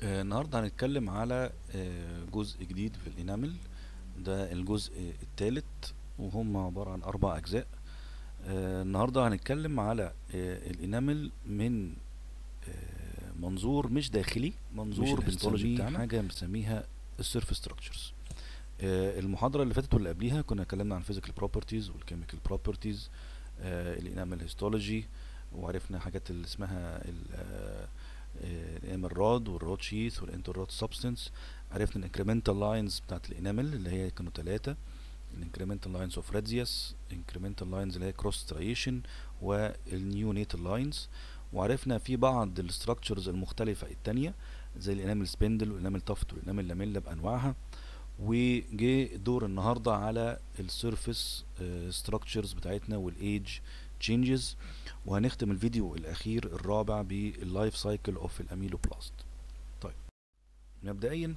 آه، النهارده هنتكلم على آه، جزء جديد في الانامل ده الجزء الثالث وهم عبارة عن اربع اجزاء آه، النهارده هنتكلم على آه، الانامل من آه، منظور مش داخلي منظور الهيستولوجي بنسميه بتاعنا. حاجه بنسميها السيرفيس ستراكشرز المحاضره اللي فاتت واللي قبليها كنا اتكلمنا عن الفيزيكال بروبرتيز والكيميكال بروبرتيز الانامل هيستولوجي وعرفنا حاجات اللي اسمها الانامل رود والرود شيث والانتر رود سبستنس عرفنا الانكريمنتال لاينز بتاعت الانامل اللي هي كانوا ثلاثه الانكريمنتال لاينز اوف راديوس انكريمنتال لاينز اللي هي كروس ستريشن والنيونيتال لاينز وعرفنا في بعض الستراكشرز المختلفه التانية زي الانامل سبندل والانامل تافت والانامل لاميلا بانواعها وجه دور النهارده على السيرفيس ستراكشرز بتاعتنا والايج تشينجز وهنختم الفيديو الاخير الرابع باللايف سايكل اوف الاميلوبلاست طيب مبدئيا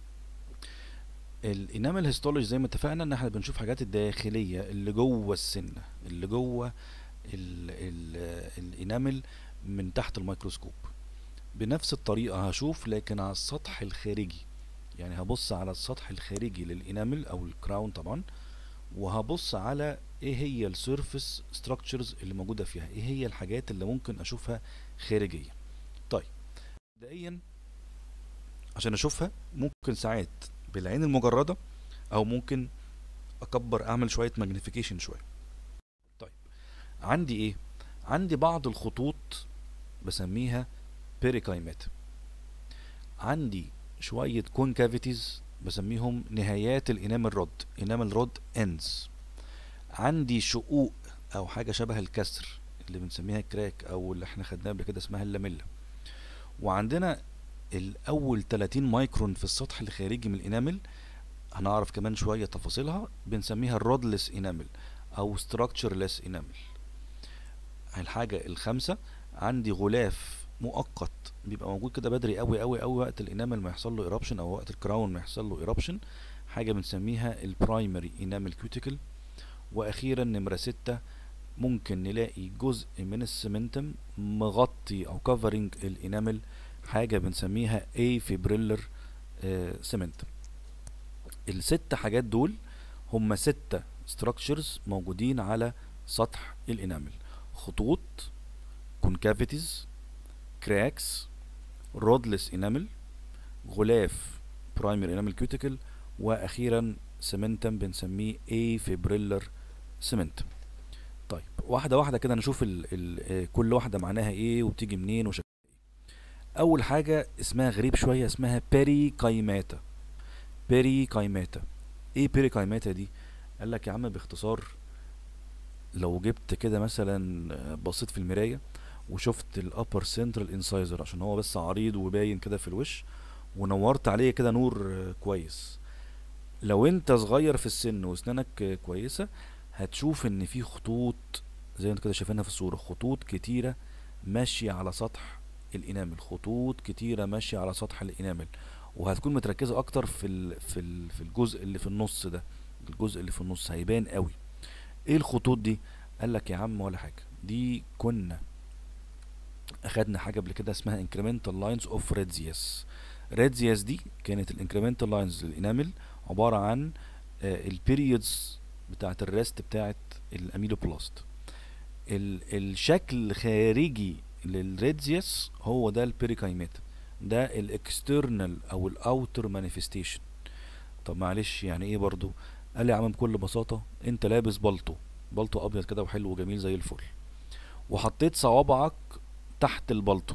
الانامل هيستولوجي زي ما اتفقنا ان احنا بنشوف حاجات الداخليه اللي جوه السنه اللي جوه ال- ال- الانامل من تحت الميكروسكوب بنفس الطريقه هشوف لكن على السطح الخارجي يعني هبص على السطح الخارجي للانامل او الكراون طبعا وهبص على ايه هي السيرفيس ستراكشرز اللي موجوده فيها ايه هي الحاجات اللي ممكن اشوفها خارجيه طيب مبدئيا عشان اشوفها ممكن ساعات بالعين المجرده او ممكن اكبر اعمل شويه ماجنيفيكيشن شويه طيب عندي ايه عندي بعض الخطوط بسميها بيريكايمات عندي شويه كونكافيتيز بسميهم نهايات الانامل رود انامل رود اندز عندي شقوق او حاجه شبه الكسر اللي بنسميها كراك او اللي احنا خدناها قبل كده اسمها اللاميلا وعندنا الاول 30 مايكرون في السطح الخارجي من الانامل هنعرف كمان شويه تفاصيلها بنسميها الرودلس انامل او structureless انامل الحاجه الخامسه عندي غلاف مؤقت بيبقى موجود كده بدري قوي قوي قوي وقت الانامل ما يحصل له ايربشن او وقت الكراون ما يحصل له ايربشن حاجه بنسميها البرايمري انامل كيوتيكل واخيرا نمره ستة ممكن نلاقي جزء من السمنتم مغطي او كفرنج الانامل حاجه بنسميها اي فيبريلر سمنتم الست حاجات دول هم ستة ستراكشرز موجودين على سطح الانامل خطوط كونكافيتيز كراكس رودلس انامل غلاف برايمري انامل كيوتيكل واخيرا سمنتم بنسميه اي فيبريلر سمنتم طيب واحده واحده كده نشوف ال ال آه، كل واحده معناها ايه وبتيجي منين وشكلها ايه اول حاجه اسمها غريب شويه اسمها بيري كايماتا بيري كايماتا ايه بيري كايماتا دي قال لك يا عم باختصار لو جبت كده مثلا آه، بصيت في المرايه وشفت الابر سنترال انسايزر عشان هو بس عريض وباين كده في الوش ونورت عليه كده نور آه، كويس لو انت صغير في السن واسنانك آه، كويسه هتشوف ان في خطوط زي ما انت كده شايفينها في الصوره خطوط كتيره ماشيه على سطح الانامل خطوط كتيره ماشيه على سطح الانامل وهتكون متركزه اكتر في ال في ال في الجزء اللي في النص ده الجزء اللي في النص هيبان قوي ايه الخطوط دي قال لك يا عم ولا حاجه دي كنا اخدنا حاجه قبل كده اسمها incremental lines of radius radius دي كانت الانكريمنتال لاينز للانامل عباره عن البيريودز بتاعت الريست بتاعت الاميلوبلاست ال الشكل الخارجي للريدزيوس هو ده البيريكايمات ده الاكسترنال او الاوتر مانيفستيشن طب معلش يعني ايه برضو قال لي يا عم بكل بساطه انت لابس بلطو بلطو ابيض كده وحلو وجميل زي الفل وحطيت صوابعك تحت البلطو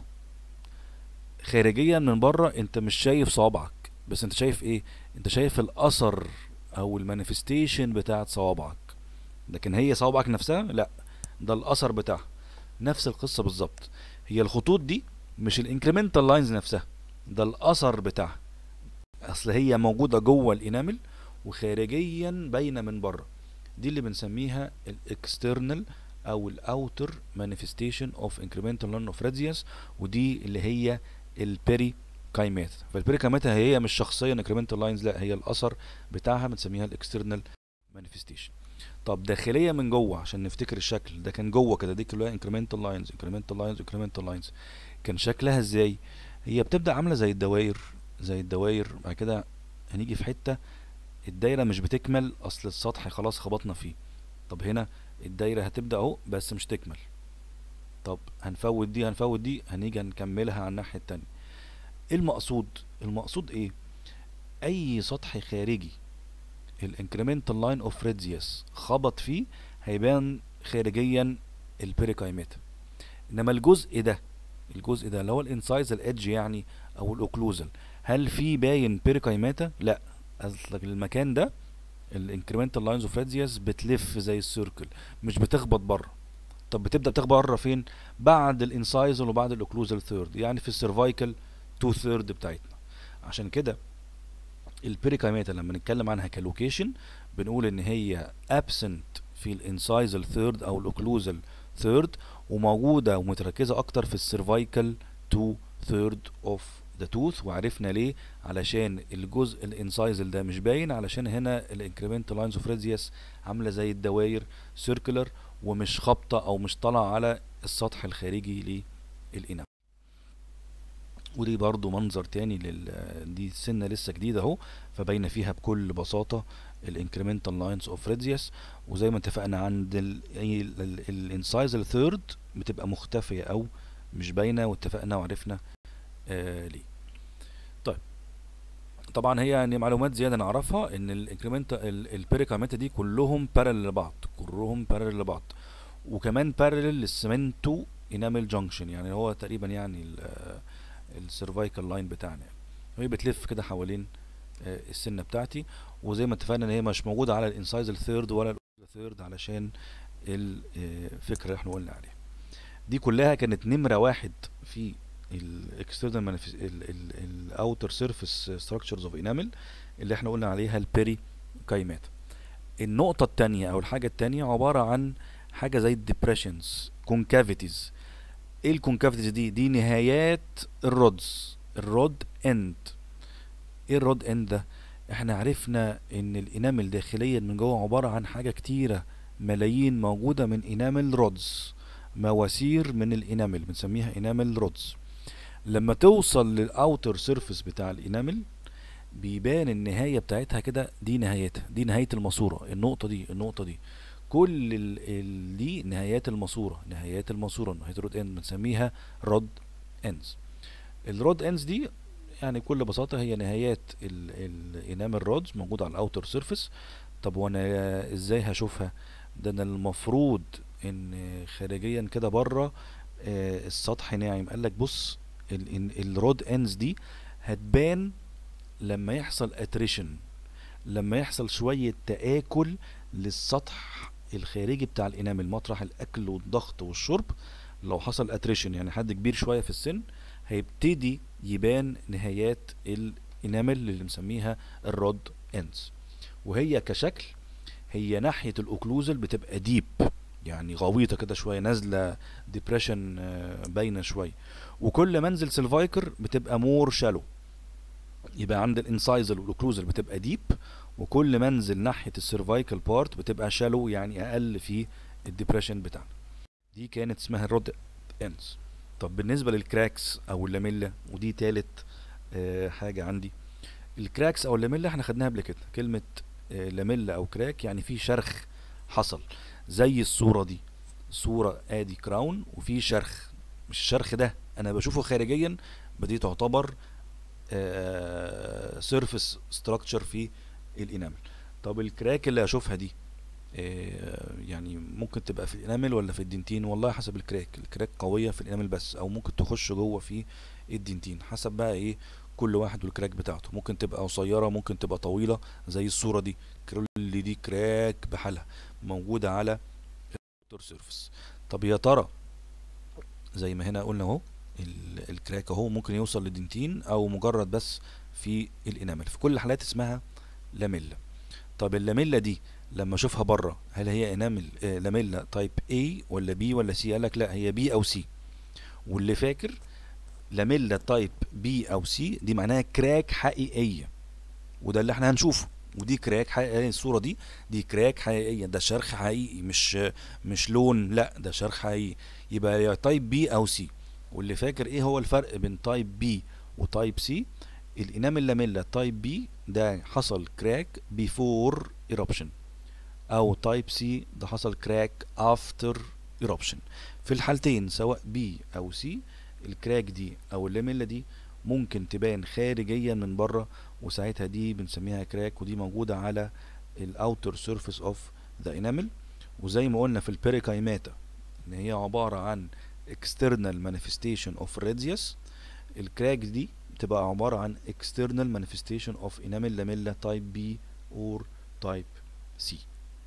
خارجيا من بره انت مش شايف صوابعك بس انت شايف ايه انت شايف الاثر او المانيفستيشن بتاعت صوابعك لكن هي صوابعك نفسها لا ده الاثر بتاعها نفس القصه بالظبط هي الخطوط دي مش الانكريمنتال لاينز نفسها ده الاثر بتاعها اصل هي موجوده جوه الانامل وخارجيا باينه من بره دي اللي بنسميها الاكسترنال او الاوتر مانيفستيشن اوف انكريمنتال لاين اوف راديوس ودي اللي هي البيري كايمات فالبيري كايمات هي مش شخصيا انكريمنتال لاينز لا هي الاثر بتاعها بنسميها الاكسترنال مانيفستيشن طب داخليه من جوه عشان نفتكر الشكل ده كان جوه كده دي كلها انكريمنتال لاينز انكريمنتال لاينز انكريمنتال لاينز كان شكلها ازاي هي بتبدا عامله زي الدواير زي الدواير بعد كده هنيجي في حته الدايره مش بتكمل اصل السطح خلاص خبطنا فيه طب هنا الدايره هتبدا اهو بس مش تكمل طب هنفوت دي هنفوت دي هنيجي نكملها على الناحيه التانية ايه المقصود المقصود ايه اي سطح خارجي الانكريمنتال لاين اوف ريدزيوس خبط فيه هيبان خارجيا البيريكايميتا انما الجزء ده الجزء ده اللي هو الانسايز الادج يعني او الاوكلوزال هل في باين بيريكايماتا لا اصلك المكان ده الانكريمنتال لاينز اوف ريدزيوس بتلف زي السيركل مش بتخبط بره طب بتبدا تخبط بره فين بعد الانسايزل وبعد الاوكلوزال ثيرد يعني في السيرفايكال تو ثيرد بتاعتنا عشان كده البيريكايماتا لما نتكلم عنها كلوكيشن بنقول ان هي absent في الانسايزل ثيرد او الاوكلوزال ثيرد وموجوده ومتركزه اكتر في السيرفايكال تو ثيرد اوف ذا توث وعرفنا ليه علشان الجزء الانسايزل ده مش باين علشان هنا الانكريمنتال لاينز اوف ريديوس عامله زي الدواير سيركلر ومش خابطه او مش طالعه على السطح الخارجي للانام ودي برضو منظر تاني لل دي سنة لسه جديدة اهو فباينة فيها بكل بساطة الانكريمنتال لاينز اوف ريديوس وزي ما اتفقنا عند الانسايز الثيرد بتبقى مختفية او مش باينة واتفقنا وعرفنا آه ليه طيب طبعا هي يعني معلومات زياده نعرفها ان الانكريمنت البيريكاميتا دي كلهم بارل لبعض كلهم بارل لبعض وكمان بارل للسمنتو انامل جانكشن يعني هو تقريبا يعني السيرفايكال لاين بتاعنا يعني. وهي بتلف كده حوالين آه السنه بتاعتي وزي ما اتفقنا ان هي مش موجوده على الانسايز الثيرد ولا الثيرد علشان الفكره اللي احنا قلنا عليها دي كلها كانت نمره واحد في الاكسترنال الاوتر سيرفيس ستراكشرز اوف انامل اللي احنا قلنا عليها البيري كايمات النقطة التانية أو الحاجة التانية عبارة عن حاجة زي الديبريشنز كونكافيتيز ايه الكونكافيتيز دي دي نهايات الرودز الرود اند ايه الرود اند ده احنا عرفنا ان الانامل داخليا من جوه عبارة عن حاجة كتيرة ملايين موجودة من انامل رودز مواسير من الانامل بنسميها انامل رودز لما توصل للاوتر سيرفيس بتاع الانامل بيبان النهايه بتاعتها كده دي نهايتها دي نهايه الماسوره النقطه دي النقطه دي كل ال ال دي نهايات الماسوره نهايات الماسوره نهايه الرود اند بنسميها رود اندز الرود اندز دي يعني بكل بساطه هي نهايات الانامل رودز موجوده على الاوتر سيرفيس طب وانا ازاي هشوفها ده انا المفروض ان خارجيا كده بره آه السطح ناعم قال لك بص الرود اندز دي هتبان لما يحصل اتريشن لما يحصل شوية تآكل للسطح الخارجي بتاع الانامل مطرح الاكل والضغط والشرب لو حصل اتريشن يعني حد كبير شوية في السن هيبتدي يبان نهايات الانامل اللي مسميها الرود اندز وهي كشكل هي ناحية الاوكلوزل بتبقى ديب يعني غويطة كده شوية نازلة ديبريشن باينة شوية وكل منزل سيلفايكر بتبقى مور شالو يبقى عند الانسايزل والاوكلوزل بتبقى ديب وكل منزل ناحية السيرفايكال بارت بتبقى شالو يعني اقل في الديبريشن بتاعنا دي كانت اسمها الرود اندز طب بالنسبة للكراكس او اللاميلا ودي تالت آه حاجة عندي الكراكس او اللاميلا احنا خدناها قبل كده كلمة آه لاميلا او كراك يعني في شرخ حصل زي الصورة دي صورة ادي كراون وفي شرخ مش الشرخ ده انا بشوفه خارجيا بدي تعتبر سيرفيس ستراكشر في الانامل طب الكراك اللي هشوفها دي آه يعني ممكن تبقى في الانامل ولا في الدنتين والله حسب الكراك الكراك قويه في الانامل بس او ممكن تخش جوه في الدنتين حسب بقى ايه كل واحد والكراك بتاعته ممكن تبقى قصيره ممكن تبقى طويله زي الصوره دي كل دي كراك بحالها موجوده على سيرفيس طب يا ترى زي ما هنا قلنا اهو الكراك اهو ممكن يوصل لدنتين او مجرد بس في الانامل في كل الحالات اسمها لاميلا طب اللاميلا دي لما اشوفها بره هل هي انامل آه لاميلا تايب A ولا B ولا C قالك لا هي B او C واللي فاكر لاميلا تايب B او C دي معناها كراك حقيقيه وده اللي احنا هنشوفه ودي كراك حقيقيه الصوره دي دي كراك حقيقيه ده شرخ حقيقي مش مش لون لا ده شرخ حقيقي يبقى يا تايب بي او سي واللي فاكر ايه هو الفرق بين تايب بي وتايب سي الانامل لاميلا تايب بي ده حصل كراك بيفور ايربشن او تايب سي ده حصل كراك افتر ايربشن في الحالتين سواء بي او سي الكراك دي او اللاميلا دي ممكن تبان خارجيا من بره وساعتها دي بنسميها كراك ودي موجوده على الاوتر سيرفيس اوف ذا انامل وزي ما قلنا في البيريكايماتا ان هي عباره عن external manifestation of radius الكراك دي بتبقى عبارة عن external manifestation of enamel lamella type B or type C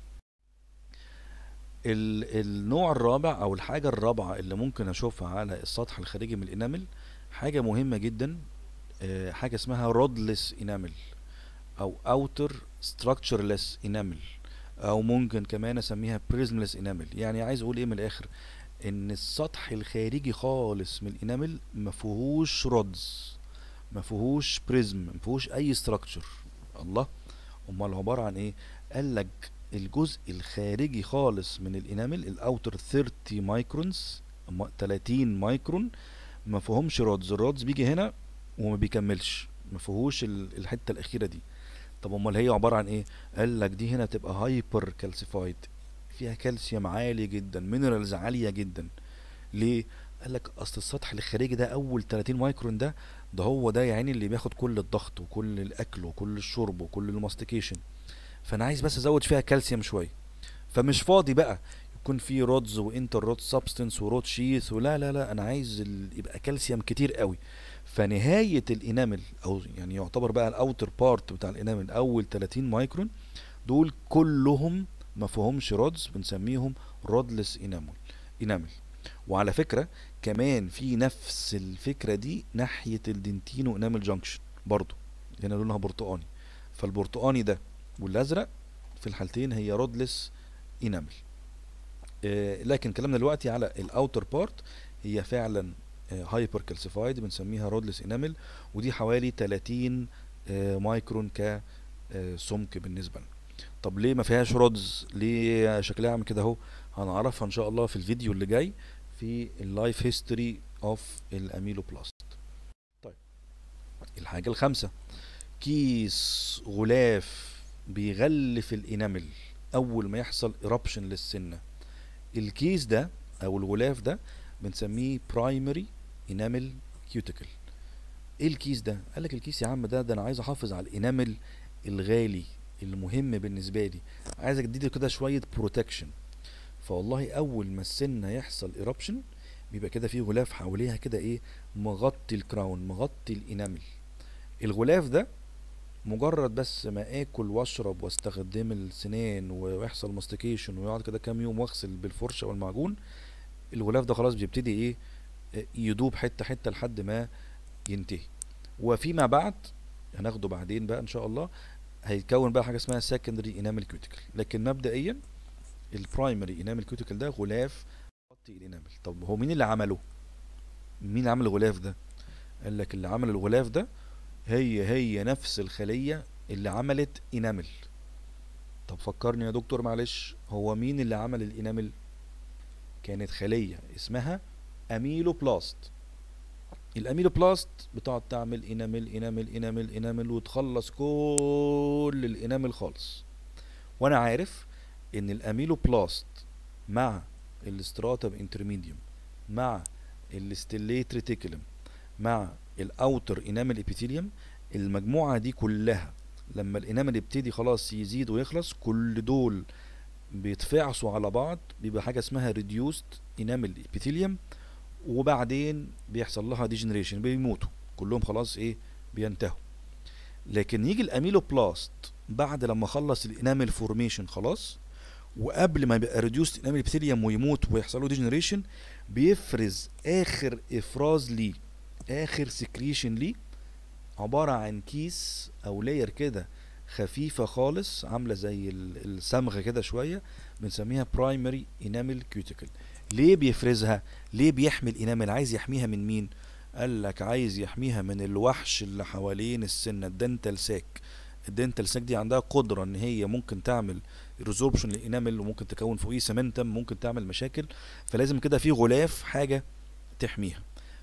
ال النوع الرابع او الحاجة الرابعة اللي ممكن اشوفها على السطح الخارجي من الانامل حاجة مهمة جدا آه، حاجة اسمها rodless enamel او outer structureless enamel او ممكن كمان اسميها prismless enamel يعني عايز اقول ايه من الاخر ان السطح الخارجي خالص من الانامل مفيهوش رودز مفيهوش بريزم مفيهوش اي ستراكشر الله امال عباره عن ايه قال لك الجزء الخارجي خالص من الانامل الاوتر 30 مايكرونز 30 مايكرون ما فيهمش رودز الرودز بيجي هنا وما بيكملش ما فيهوش ال- الحته الاخيره دي طب امال هي عباره عن ايه قال لك دي هنا تبقى هايبر كالسيفايد فيها كالسيوم عالي جدا مينرالز عاليه جدا ليه قال لك اصل السطح الخارجي ده اول 30 مايكرون ده ده هو ده يعني اللي بياخد كل الضغط وكل الاكل وكل الشرب وكل الماستيكيشن فانا عايز بس ازود فيها كالسيوم شويه فمش فاضي بقى يكون في رودز وانتر رود سبستنس ورود شيث ولا لا لا انا عايز ال- يبقى كالسيوم كتير قوي فنهايه الانامل او يعني يعتبر بقى الاوتر بارت بتاع الانامل اول 30 مايكرون دول كلهم ما فيهمش رودز بنسميهم رودلس انامل انامل وعلى فكره كمان في نفس الفكره دي ناحيه الدنتينو انامل جانكشن برضو هنا لونها برتقاني فالبرتقاني ده والازرق في الحالتين هي رودلس انامل آه لكن كلامنا دلوقتي على الاوتر بارت هي فعلا هايبر كالسيفايد بنسميها رودلس انامل ودي حوالي 30 آه مايكرون كسمك بالنسبه لنا طب ليه ما فيهاش رودز ليه شكلها عامل كده اهو هنعرفها ان شاء الله في الفيديو اللي جاي في اللايف هيستوري اوف الاميلوبلاست طيب الحاجه الخامسه كيس غلاف بيغلف الانامل اول ما يحصل ايربشن للسنه الكيس ده او الغلاف ده بنسميه برايمري انامل كيوتيكل ايه الكيس ده قال لك الكيس يا عم ده ده انا عايز احافظ على الانامل الغالي المهم بالنسبه لي عايز اديله كده شويه بروتكشن فوالله اول ما السن يحصل ايربشن بيبقى كده فيه غلاف حواليها كده ايه مغطي الكراون مغطي الانامل الغلاف ده مجرد بس ما اكل واشرب واستخدم السنان ويحصل ماستيكيشن ويقعد كده كام يوم واغسل بالفرشه والمعجون الغلاف ده خلاص بيبتدي ايه آه، يدوب حته حته لحد ما ينتهي وفيما بعد هناخده بعدين بقى ان شاء الله هيتكون بقى حاجه اسمها secondary enamel cuticle لكن مبدئيا البرايمري انامل كيوتيكل ده غلاف يغطي الانامل طب هو مين اللي عمله مين عمل الغلاف ده قال لك اللي عمل الغلاف ده هي هي نفس الخليه اللي عملت انامل طب فكرني يا دكتور معلش هو مين اللي عمل الانامل كانت خليه اسمها اميلوبلاست الاميلوبلاست بتقعد تعمل انامل انامل انامل انامل وتخلص كل الانامل خالص وانا عارف ان الاميلوبلاست مع الاستراتم انترميديوم مع الستيليت ريتيكولم مع الاوتر انامل ابيثيليوم المجموعه دي كلها لما الانامل يبتدي خلاص يزيد ويخلص كل دول بيتفعصوا على بعض بيبقى حاجه اسمها ريديوست انامل ابيثيليوم وبعدين بيحصل لها ديجنريشن بيموتوا كلهم خلاص ايه بينتهوا لكن يجي الاميلوبلاست بعد لما خلص الانامل فورميشن خلاص وقبل ما يبقى ريديوست انامل ابيثيليوم ويموت ويحصل له ديجنريشن بيفرز اخر افراز ليه اخر سكريشن ليه عبارة عن كيس او لاير كده خفيفة خالص عاملة زي ال- الصمغة كده شوية بنسميها برايمري انامل كيوتيكل ليه بيفرزها ليه بيحمي الانامل عايز يحميها من مين قال لك عايز يحميها من الوحش اللي حوالين السنة الدنتال ساك الدنتال ساك دي عندها قدرة ان هي ممكن تعمل ريزوربشن للانامل وممكن تكون فوقيه سمنتم ممكن تعمل مشاكل فلازم كده في غلاف حاجة تحميها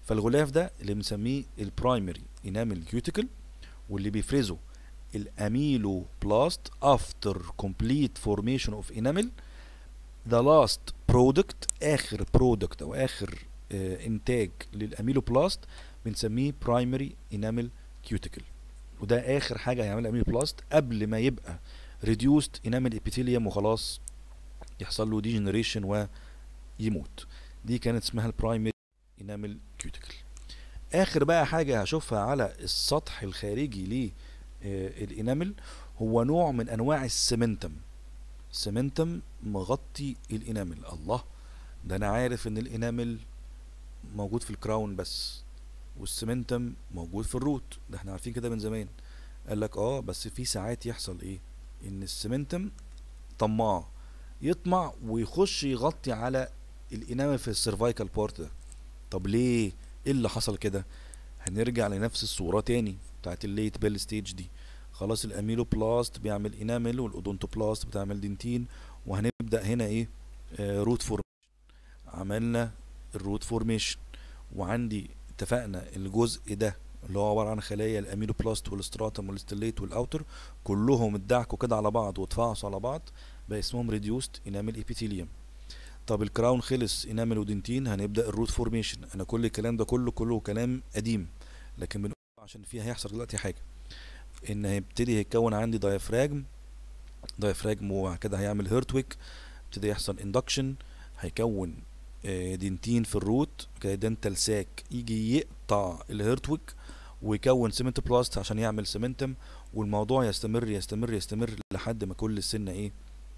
فالغلاف ده اللي بنسميه البرايمري انامل كيوتيكل واللي بيفرزه الاميلو بلاست افتر كومبليت فورميشن اوف انامل ذا لاست برودكت اخر برودكت او اخر آه انتاج للاميلو بلاست بنسميه برايمري انامل كيوتيكل وده اخر حاجه هيعملها الاميلو بلاست قبل ما يبقى ريديوست انامل ابيثيليوم وخلاص يحصل له ديجنريشن ويموت دي كانت اسمها البرايمري انامل كيوتيكل اخر بقى حاجه هشوفها على السطح الخارجي للانامل هو نوع من انواع السمنتم سمنتم مغطي الانامل الله ده انا عارف ان الانامل موجود في الكراون بس والسمنتم موجود في الروت ده احنا عارفين كده من زمان قال لك اه بس في ساعات يحصل ايه ان السمنتم طماع يطمع ويخش يغطي على الانامل في السيرفايكال بارت ده طب ليه ايه اللي حصل كده هنرجع لنفس الصوره تاني بتاعت الليت بيل ستيج دي خلاص الاميلو بلاست بيعمل انامل والاودونتو بلاست بتعمل دنتين وهنبدا هنا ايه آه روت فورميشن عملنا الروت فورميشن وعندي اتفقنا الجزء ده اللي هو عباره عن خلايا الاميلو بلاست والستراتم والستليت والاوتر كلهم اتدعكوا كده على بعض واتفعصوا على بعض بقى اسمهم ريديوست انامل ابيثيليوم طب الكراون خلص انامل ودنتين هنبدا الروت فورميشن انا كل الكلام ده كله كله كلام قديم لكن بنقول عشان فيها هيحصل دلوقتي حاجه ان هيبتدي هيتكون عندي دايفراجم دايفراجم وبعد كده هيعمل هيرتويك ابتدي يحصل اندكشن هيكون دنتين في الروت كده دنتال ساك يجي يقطع الهيرتويك ويكون سيمنت بلاست عشان يعمل سيمنتم والموضوع يستمر يستمر يستمر لحد ما كل السنه ايه,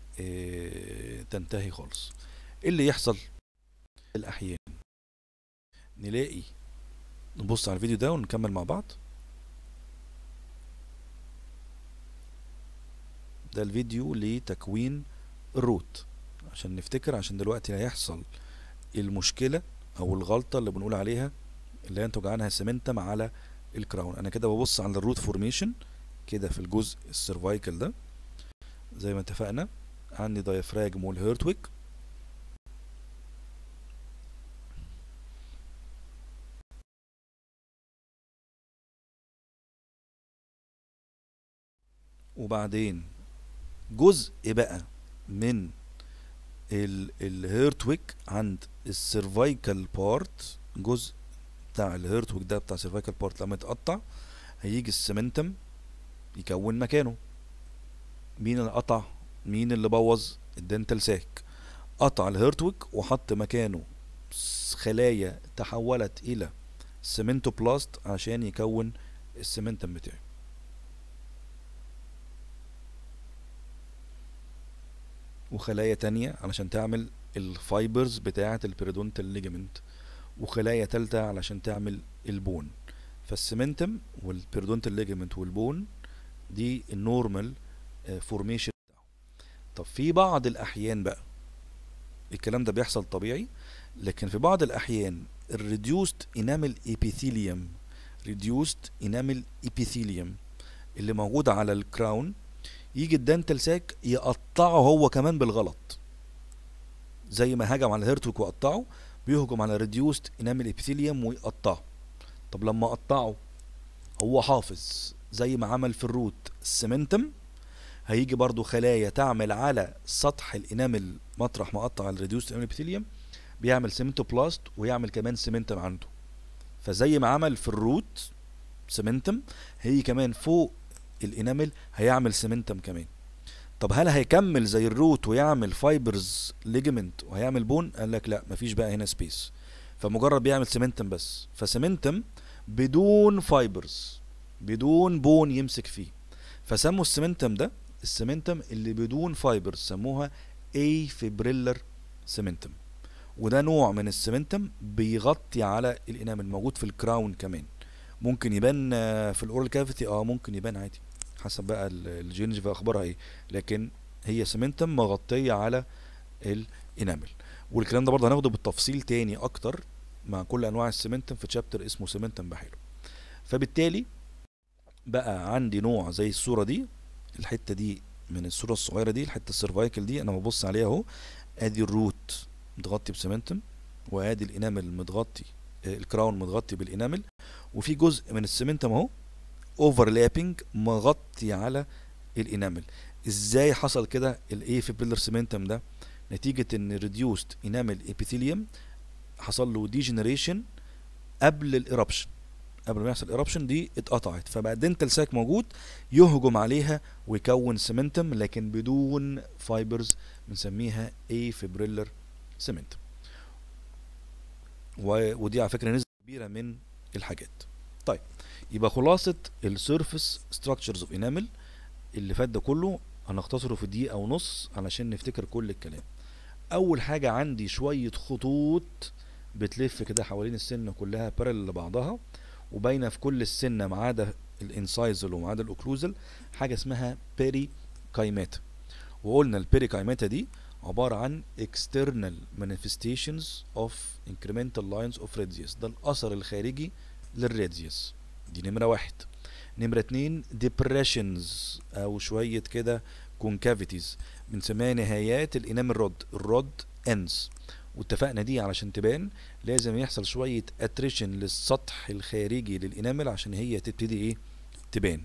إيه تنتهي خالص ايه اللي يحصل الاحيان نلاقي نبص على الفيديو ده ونكمل مع بعض ده الفيديو لتكوين الروت عشان نفتكر عشان دلوقتي هيحصل المشكلة او الغلطة اللي بنقول عليها اللي ينتج عنها سمنتم على الكراون انا كده ببص على الروت فورميشن كده في الجزء السيرفايكال ده زي ما اتفقنا عندي دايفراجم والهيرتويك وبعدين جزء بقى من الهيرتويك عند السيرفايكال بارت جزء بتاع الهيرتويك ده بتاع السيرفايكال بارت لما يتقطع هيجي السمنتم يكون مكانه مين اللي قطع مين اللي بوظ الدنتال ساك قطع الهيرتويك وحط مكانه خلايا تحولت الى سيمنتوبلاست عشان يكون السمنتم بتاعي وخلايا تانية علشان تعمل الفايبرز بتاعة البيريدونتال ليجامنت وخلايا تالتة علشان تعمل البون فالسمنتم والبيريدونتال ليجامنت والبون دي النورمال فورميشن بتاعه طب في بعض الاحيان بقى الكلام ده بيحصل طبيعي لكن في بعض الاحيان الريديوست انامل ابيثيليوم ريديوست انامل ابيثيليوم اللي موجود على الكراون يجي الدنتال ساك يقطعه هو كمان بالغلط زي ما هجم على الهيرتوك وقطعه بيهجم على ريديوست انامل ابيثيليوم ويقطعه طب لما قطعه هو حافظ زي ما عمل في الروت السمنتم هيجي برضو خلايا تعمل على سطح الانامل مطرح ما قطع الريديوست انامل ابيثيليوم بيعمل سيمنتوبلاست ويعمل كمان سيمنتم عنده فزي ما عمل في الروت سيمنتم هي كمان فوق الانامل هيعمل سيمنتم كمان طب هل هيكمل زي الروت ويعمل فايبرز ليجمنت وهيعمل بون قال لك لا مفيش بقى هنا سبيس فمجرد بيعمل سيمنتم بس فسيمنتم بدون فايبرز بدون بون يمسك فيه فسموا السيمنتم ده السيمنتم اللي بدون فايبرز سموها اي فيبريلر سيمنتم وده نوع من السيمنتم بيغطي على الانامل موجود في الكراون كمان ممكن يبان في الاورال كافيتي اه ممكن يبان عادي حسب بقى الجينجيفا اخبارها ايه لكن هي سيمنتم مغطيه على الانامل والكلام ده برضه هناخده بالتفصيل تاني اكتر مع كل انواع السيمنتم في تشابتر اسمه سيمنتم بحاله فبالتالي بقى عندي نوع زي الصوره دي الحته دي من الصوره الصغيره دي الحته السيرفايكل دي انا ببص عليها اهو ادي الروت متغطي بسيمنتم وادي الانامل متغطي الكراون متغطي بالانامل وفي جزء من السمنتم اهو اوفرلابنج مغطي على الانامل ازاي حصل كده الايه فيبريلر سمنتم ده نتيجة ان ريديوست انامل ابيثيليوم حصل له ديجنريشن قبل الايربشن قبل ما يحصل ايربشن دي اتقطعت فبقى الدنتال ساك موجود يهجم عليها ويكون سمنتم لكن بدون فايبرز بنسميها اي فيبريلر سمنتم ودي على فكره نسبه كبيره من الحاجات طيب يبقى خلاصه السيرفيس ستراكشرز اوف انامل اللي فات ده كله هنختصره في دقيقه ونص علشان نفتكر كل الكلام اول حاجه عندي شويه خطوط بتلف كده حوالين السنه كلها بارل لبعضها وباينه في كل السنه ما عدا الانسايزل وما عدا الاوكلوزل حاجه اسمها بيري كايماتا وقلنا البيري كايماتا دي عبارة عن external manifestations of incremental lines of radius ده الأثر الخارجي للراديوس دي نمرة واحد نمرة اتنين depressions أو شوية كده concavities بنسميها نهايات الإنام الرد الرد ends واتفقنا دي علشان تبان لازم يحصل شوية attrition للسطح الخارجي للإنامل عشان هي تبتدي ايه تبان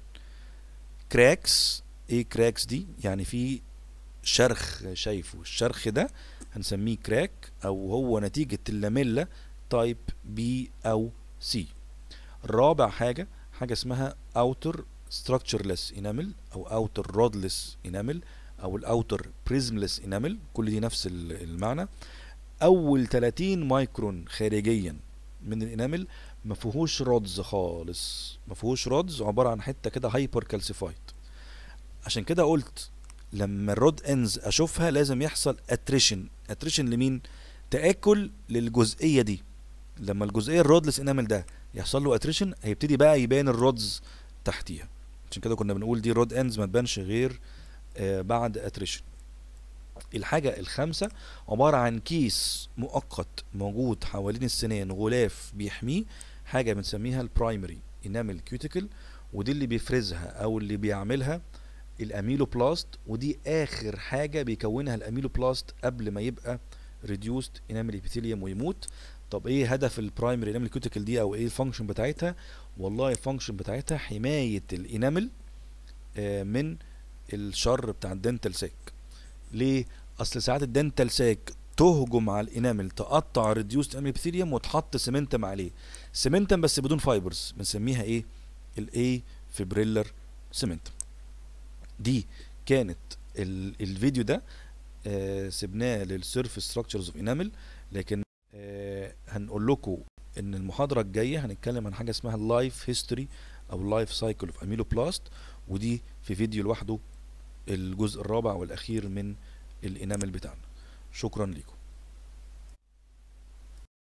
كراكس ايه كراكس دي يعني في شرخ شايفه الشرخ ده هنسميه كراك او هو نتيجة اللاميلا تايب بي او سي رابع حاجة حاجة اسمها outer structureless enamel او outer rodless enamel او الاوتر prismless enamel كل دي نفس المعنى اول 30 مايكرون خارجيا من الانامل ما فيهوش رودز خالص ما فيهوش رودز عباره عن حته كده هايبر كالسيفايد عشان كده قلت لما الرود انز اشوفها لازم يحصل اتريشن اتريشن لمين تاكل للجزئيه دي لما الجزئيه الرودلس انامل ده يحصل له اتريشن هيبتدي بقى يبان الرودز تحتيها عشان كده كنا بنقول دي رود انز ما تبانش غير آه بعد اتريشن الحاجة الخامسة عبارة عن كيس مؤقت موجود حوالين السنان غلاف بيحميه حاجة بنسميها البرايمري انامل كيوتيكل ودي اللي بيفرزها او اللي بيعملها الاميلوبلاست ودي اخر حاجه بيكونها الاميلوبلاست قبل ما يبقى ريديوست انامل ابيثيليوم ويموت طب ايه هدف البرايمري انامل كيوتيكل دي او ايه الفانكشن بتاعتها والله الفانكشن بتاعتها حمايه الانامل آه من الشر بتاع الدنتال ساك ليه اصل ساعات الدنتال ساك تهجم على الانامل تقطع ريديوست انامل ابيثيليوم وتحط سيمنتم عليه سيمنتم بس بدون فايبرز بنسميها ايه الاي فيبريلر سيمنتم دي كانت الفيديو ده آه سبناه للسيرفيس ستراكشرز اوف انامل لكن آه هنقول لكم ان المحاضره الجايه هنتكلم عن حاجه اسمها اللايف هيستوري او اللايف سايكل اوف اميلوبلاست ودي في فيديو لوحده الجزء الرابع والاخير من الانامل بتاعنا شكرا لكم